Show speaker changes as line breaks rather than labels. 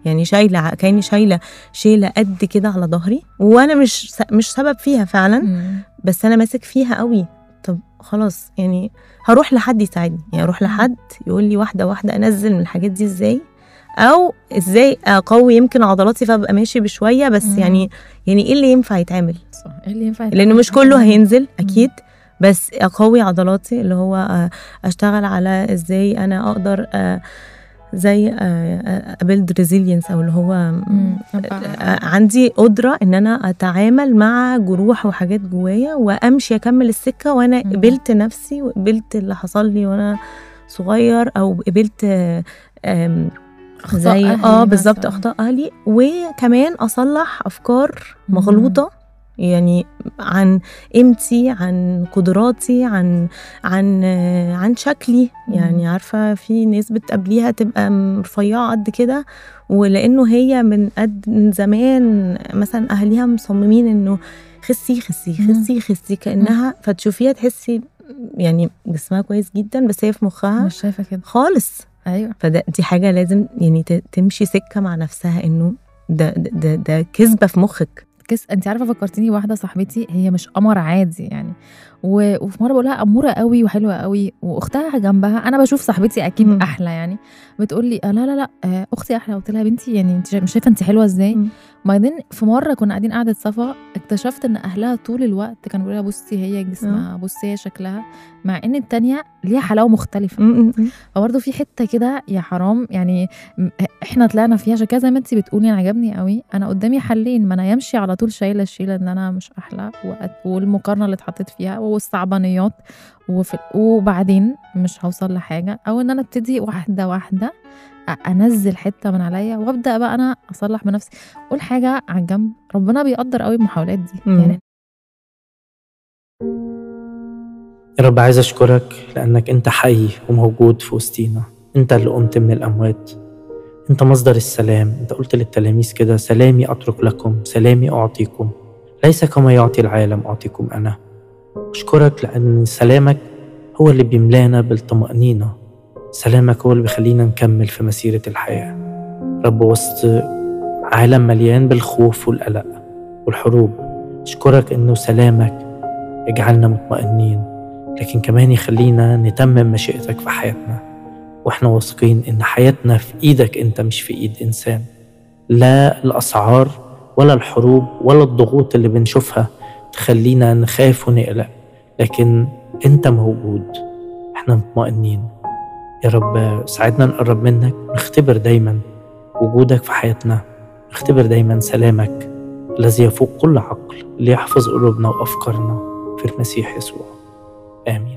يعني شايله كاني شايله شيله قد كده على ظهري وانا مش مش سبب فيها فعلا
مم.
بس انا ماسك فيها قوي طب خلاص يعني هروح لحد يساعدني يعني اروح لحد يقول لي واحده واحده انزل من الحاجات دي ازاي او ازاي اقوي يمكن عضلاتي فابقى ماشي بشويه بس
مم.
يعني يعني ايه اللي ينفع يتعمل
صح ايه اللي ينفع
لانه مش كله هينزل اكيد بس اقوي عضلاتي اللي هو آه، اشتغل على ازاي انا اقدر آه، زي ابيلد ريزيلينس او اللي هو
مم. أبقى-
آه، عندي قدره ان انا اتعامل مع جروح وحاجات جوايا وامشي اكمل السكه وانا
مم.
قبلت نفسي وقبلت اللي حصل لي وانا صغير او قبلت آه، آم،
أخطاء
زي
أهلي
اه بالظبط
مثلاً.
اخطاء اهلي وكمان اصلح افكار
مم.
مغلوطه يعني عن قيمتي عن قدراتي عن عن آه، عن شكلي
مم.
يعني عارفه في ناس بتقابليها تبقى م- رفيعه قد كده ولانه هي من قد من زمان مثلا اهليها مصممين انه خسي خسي
مم.
خسي خسي كانها فتشوفيها تحسي يعني جسمها كويس جدا بس هي في مخها
مش شايفه كده
خالص
ايوه
فده دي حاجه لازم يعني ت- تمشي سكه مع نفسها انه ده ده ده, ده كذبه في مخك
كس انت عارفه فكرتيني واحده صاحبتي هي مش قمر عادي يعني و... وفي مره بقول لها اموره قوي وحلوه قوي واختها جنبها انا بشوف صاحبتي اكيد
مم.
احلى يعني بتقول لي لا لا لا آه، اختي احلى قلت لها يا بنتي يعني انت شا- مش شايفه انت حلوه ازاي
مم.
بعدين في مره كنا قاعدين قعده صفا اكتشفت ان اهلها طول الوقت كانوا بيقولوا لها بصي هي جسمها بصي هي شكلها مع ان التانية ليها حلاوه مختلفه فبرضه في حته كده يا حرام يعني م- احنا طلعنا فيها عشان كده زي ما انت بتقولي انا عجبني قوي انا قدامي حلين ما انا يمشي على طول شايله الشيله ان انا مش احلى وأت- والمقارنه اللي اتحطيت فيها والصعبانيات وفي وبعدين مش هوصل لحاجه او ان انا ابتدي واحده واحده أ- انزل حته من عليا وابدا بقى انا اصلح بنفسي قول حاجه على الجنب ربنا بيقدر قوي المحاولات دي
مم.
يعني
يا رب عايز أشكرك لأنك أنت حي وموجود في وسطينا أنت اللي قمت من الأموات أنت مصدر السلام أنت قلت للتلاميذ كده سلامي أترك لكم سلامي أعطيكم ليس كما يعطي العالم أعطيكم أنا أشكرك لأن سلامك هو اللي بيملانا بالطمأنينة سلامك هو اللي بيخلينا نكمل في مسيرة الحياة رب وسط عالم مليان بالخوف والقلق والحروب أشكرك إنه سلامك يجعلنا مطمئنين لكن كمان يخلينا نتمم مشيئتك في حياتنا واحنا واثقين ان حياتنا في ايدك انت مش في ايد انسان لا الاسعار ولا الحروب ولا الضغوط اللي بنشوفها تخلينا نخاف ونقلق لكن انت موجود احنا مطمئنين يا رب ساعدنا نقرب منك نختبر دايما وجودك في حياتنا نختبر دايما سلامك الذي يفوق كل عقل ليحفظ قلوبنا وافكارنا في المسيح يسوع امين